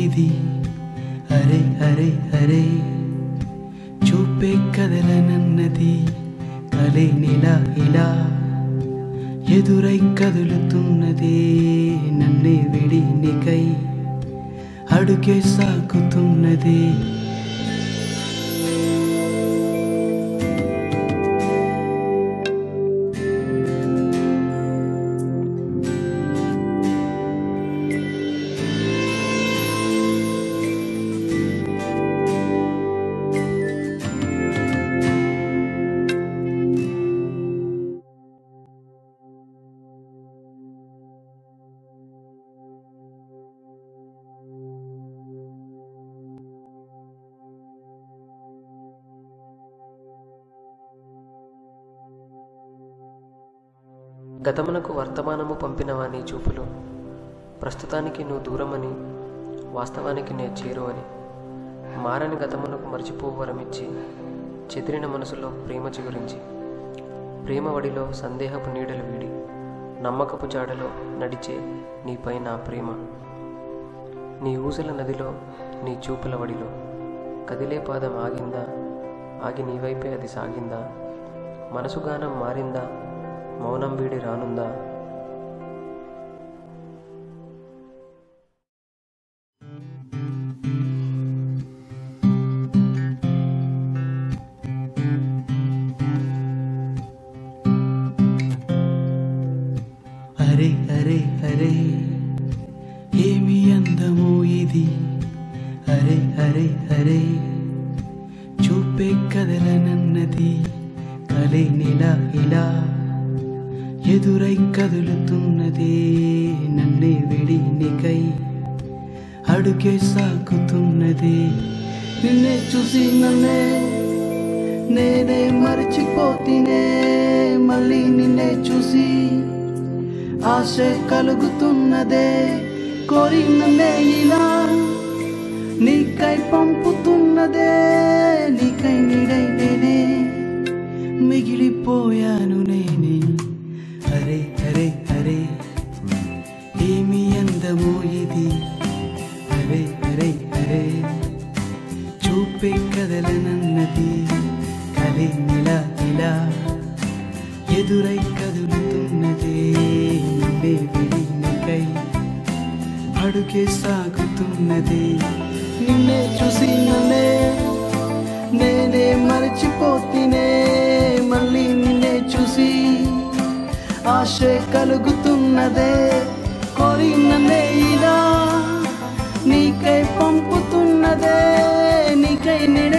ఇది అరే అరే అరే చూపే కదలనన్నది కలే నిలా ఇలా ఎదురై కదులుతున్నదే నన్నే విడి నికై అడుగే సాగుతున్నదే గతమునకు వర్తమానము పంపినవా నీ చూపులు ప్రస్తుతానికి నువ్వు దూరమని వాస్తవానికి నే చేరువని మారని గతమునకు మర్చిపోవరమిచ్చి చెదిరిన మనసులో ప్రేమ చిగురించి ప్రేమ వడిలో సందేహపు నీడలు వీడి నమ్మకపు జాడలో నడిచే నీపై నా ప్రేమ నీ ఊసల నదిలో నీ చూపుల వడిలో కదిలే పాదం ఆగిందా ఆగి నీ వైపే అది సాగిందా మనసు గానం మారిందా మౌనం వీడి రానుందా అరే అరే అరే ఏమి అందమో ఇది అరే అరే అరే చూపే కదలనన్నది కలే నిలా ఇలా ఎదురై కదులుతున్నదే నన్నే విడి నికై అడుగే సాగుతున్నదే నిన్నే చూసి నన్నే నేనే మర్చిపోతినే మళ్ళీ నిన్నే చూసి ఆశ కలుగుతున్నదే కోరి నన్నే ఇలా నీకై పంపుతున్నదే నీకై నీడై నేనే మిగిలిపోయాను నేనే అరే అరే అరే ఏమి అందమో ఇది అరే అరే అరే చూపే కదలనన్నది కలే నిలా ఇలా ఎదురై కదులుతున్నదే నిన్నే విడి నీకై అడుగే సాగుతున్నదే నిన్నే చూసి నన్నే నేనే మరచిపోతినే మళ్ళీ నిన్నే చూసి ఆశ కలుగుతున్నదే కోరి నన్నే ఇలా నీకై పంపుతున్నదే నీకై నిడ